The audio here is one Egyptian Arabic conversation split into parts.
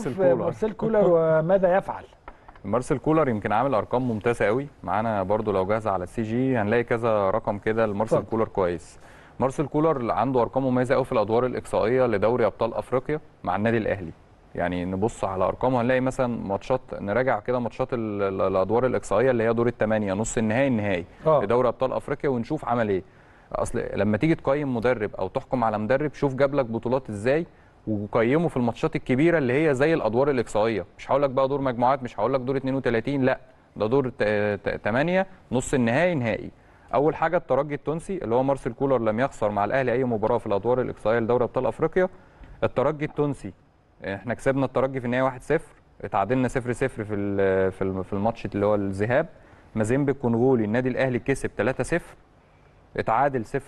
نشوف كولر. مارسيل كولر وماذا يفعل مارسيل كولر يمكن عامل ارقام ممتازه قوي معانا برضو لو جاهزه على السي جي هنلاقي كذا رقم كده لمارسيل اتفضل. كولر كويس مارسيل كولر عنده ارقام مميزه قوي في الادوار الاقصائيه لدوري ابطال افريقيا مع النادي الاهلي يعني نبص على ارقامه هنلاقي مثلا ماتشات نراجع كده ماتشات ال- ال- الادوار الاقصائيه اللي هي دور الثمانيه نص النهائي النهائي آه. لدوري ابطال افريقيا ونشوف عمل ايه اصل لما تيجي تقيم مدرب او تحكم على مدرب شوف جاب لك بطولات ازاي وقيمه في الماتشات الكبيره اللي هي زي الادوار الاقصائيه مش هقول لك بقى دور مجموعات مش هقول لك دور 32 لا ده دور 8 نص النهائي نهائي اول حاجه الترجي التونسي اللي هو مارسيل كولر لم يخسر مع الاهلي اي مباراه في الادوار الاقصائيه لدوري ابطال افريقيا الترجي التونسي احنا كسبنا الترجي في النهائي 1-0 اتعادلنا 0-0 في ال- في الم- في الماتش اللي هو الذهاب مازيمبي الكونغولي النادي الاهلي كسب 3-0 اتعادل 0-0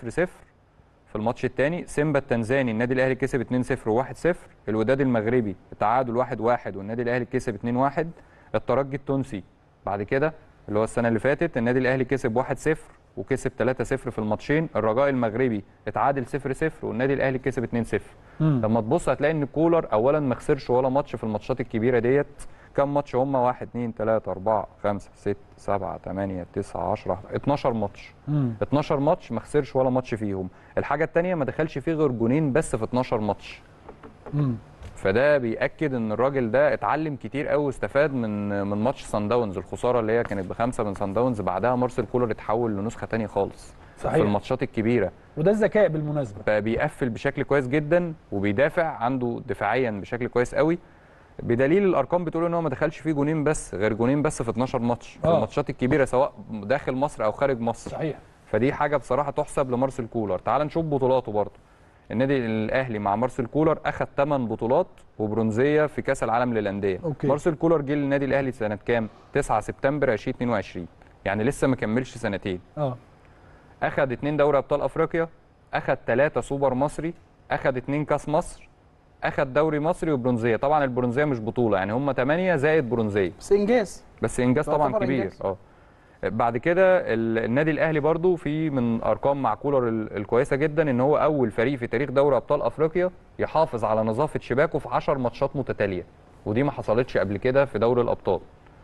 في الماتش الثاني سيمبا التنزاني النادي الاهلي كسب 2-0 و1-0 الوداد المغربي تعادل 1-1 والنادي الاهلي كسب 2-1 الترجي التونسي بعد كده اللي هو السنه اللي فاتت النادي الاهلي كسب 1-0 وكسب 3-0 في الماتشين الرجاء المغربي اتعادل 0-0 والنادي الاهلي كسب 2-0 مم. لما تبص هتلاقي ان كولر اولا ما خسرش ولا ماتش في الماتشات الكبيره ديت كم ماتش هم 1 2 3 4 5 6 7 8 9 10 12 ماتش مم. 12 ماتش ما خسرش ولا ماتش فيهم الحاجه الثانيه ما دخلش فيه غير جونين بس في 12 ماتش مم. فده بياكد ان الراجل ده اتعلم كتير قوي واستفاد من من ماتش سان داونز الخساره اللي هي كانت بخمسه من سان داونز بعدها مارسيل كولر اتحول لنسخه ثانيه خالص صحيح. في الماتشات الكبيره وده الذكاء بالمناسبه بقى بيقفل بشكل كويس جدا وبيدافع عنده دفاعيا بشكل كويس قوي بدليل الارقام بتقول ان هو ما دخلش فيه جونين بس غير جونين بس في 12 ماتش في آه. الماتشات الكبيره سواء داخل مصر او خارج مصر صحيح فدي حاجه بصراحه تحسب لمارسيل كولر تعال نشوف بطولاته برضه النادي الاهلي مع مارسيل كولر اخذ 8 بطولات وبرونزيه في كاس العالم للانديه أوكي. مارسيل كولر جه للنادي الاهلي سنه كام 9 سبتمبر 2022 يعني لسه ما كملش سنتين اه اخذ اتنين دوري ابطال افريقيا اخذ ثلاثة سوبر مصري اخذ اتنين كاس مصر اخذ دوري مصري وبرونزيه طبعا البرونزيه مش بطوله يعني هم 8 زائد برونزيه بس انجاز بس انجاز طبعا يعتبر كبير إنجاز. اه بعد كده ال- النادي الاهلي برضو في من ارقام مع كولر ال- الكويسه جدا ان هو اول فريق في تاريخ دوري ابطال افريقيا يحافظ على نظافه شباكه في 10 ماتشات متتاليه ودي ما حصلتش قبل كده في دوري الابطال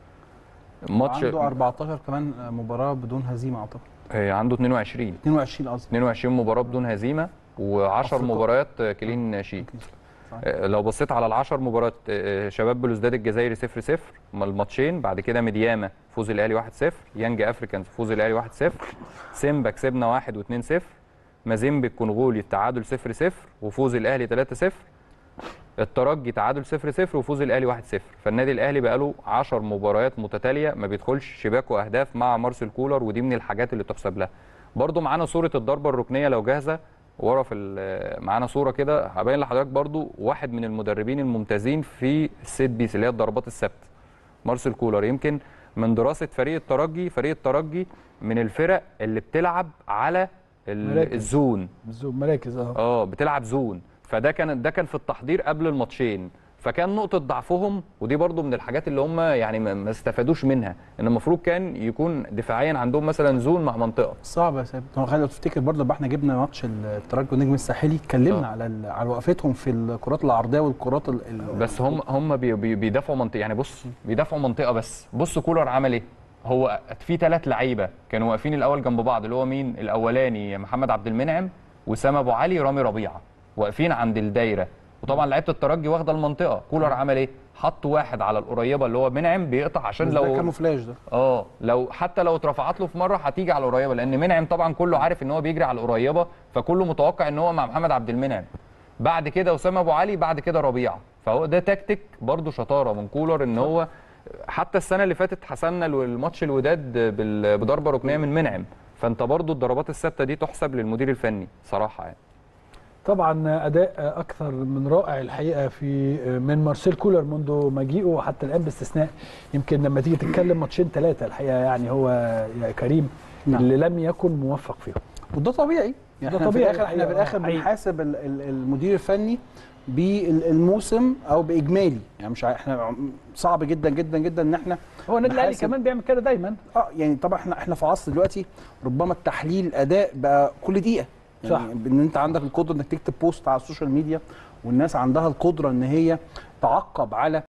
ماتش عنده 14 كمان مباراه بدون هزيمه اعتقد آه، عنده 22 22 قصدي 22 مباراه بدون هزيمه و10 أفريقيا. مباريات كلين شيت صحيح. آه، لو بصيت على العشر مباريات آه، شباب بلوزداد الجزائري 0 0 الماتشين بعد كده ميدياما فوز الاهلي 1 0 يانج افريكانز فوز الاهلي 1 0 سيمبا كسبنا 1 و2 0 مازيمبي الكونغولي التعادل 0 0 وفوز الاهلي 3 0 الترجي تعادل 0 0 وفوز الاهلي 1 0 فالنادي الاهلي بقى له 10 مباريات متتاليه ما بيدخلش شباكه اهداف مع مارسيل كولر ودي من الحاجات اللي تحسب لها برضو معانا صوره الضربه الركنيه لو جاهزه ورا في ال- معانا صوره كده هبين لحضرتك برضو واحد من المدربين الممتازين في السيت بيس اللي هي الضربات الثابته مارسيل كولر يمكن من دراسه فريق الترجي فريق الترجي من الفرق اللي بتلعب على ال- مراكز. الزون بالزوم مراكز اه اه بتلعب زون فده كان ده كان في التحضير قبل الماتشين فكان نقطه ضعفهم ودي برضو من الحاجات اللي هم يعني ما ما استفادوش منها ان المفروض كان يكون دفاعيا عندهم مثلا زون مع منطقه صعب يا ثابت هو خلي لو تفتكر برضه لما احنا جبنا ماتش الترجي والنجم الساحلي اتكلمنا آه. على ال- على وقفتهم في الكرات العرضيه والكرات ال- ال- بس هم هم بي بي بيدافعوا منطقه يعني بص بيدافعوا منطقه بس بص كولر عمل ايه هو في ثلاث لعيبه كانوا واقفين الاول جنب بعض اللي هو مين الاولاني محمد عبد المنعم وسام ابو علي رامي ربيعه واقفين عند الدايره وطبعا لعيبه الترجي واخده المنطقه كولر عمل ايه حط واحد على القريبه اللي هو منعم بيقطع عشان بس ده لو كاموفلاج ده اه لو حتى لو اترفعت له في مره هتيجي على القريبه لان منعم طبعا كله عارف ان هو بيجري على القريبه فكله متوقع ان هو مع محمد عبد المنعم بعد كده اسامه ابو علي بعد كده ربيعه فهو ده تكتيك برضو شطاره من كولر ان هو حتى السنه اللي فاتت حسمنا الماتش الوداد بال- بضربه ركنيه من منعم فانت برضو الضربات الثابته دي تحسب للمدير الفني صراحه يعني طبعا اداء اكثر من رائع الحقيقه في من مارسيل كولر منذ مجيئه وحتى الان باستثناء يمكن لما تيجي تتكلم ماتشين ثلاثه الحقيقه يعني هو يا كريم نعم. اللي لم يكن موفق فيهم وده طبيعي يعني ده احنا طبيعي في الاخر احنا في الحقيقة، الاخر حقيقي. بنحاسب ال- ال- المدير الفني بالموسم او باجمالي يعني مش ع- احنا صعب جدا جدا جدا ان احنا هو النادي الاهلي نحاسب- كمان بيعمل كده دايما اه يعني طبعا احنا احنا في عصر دلوقتي ربما التحليل اداء بقى كل دقيقه يعني صح. ان انت عندك القدره انك تكتب بوست على السوشيال ميديا والناس عندها القدره ان هي تعقب على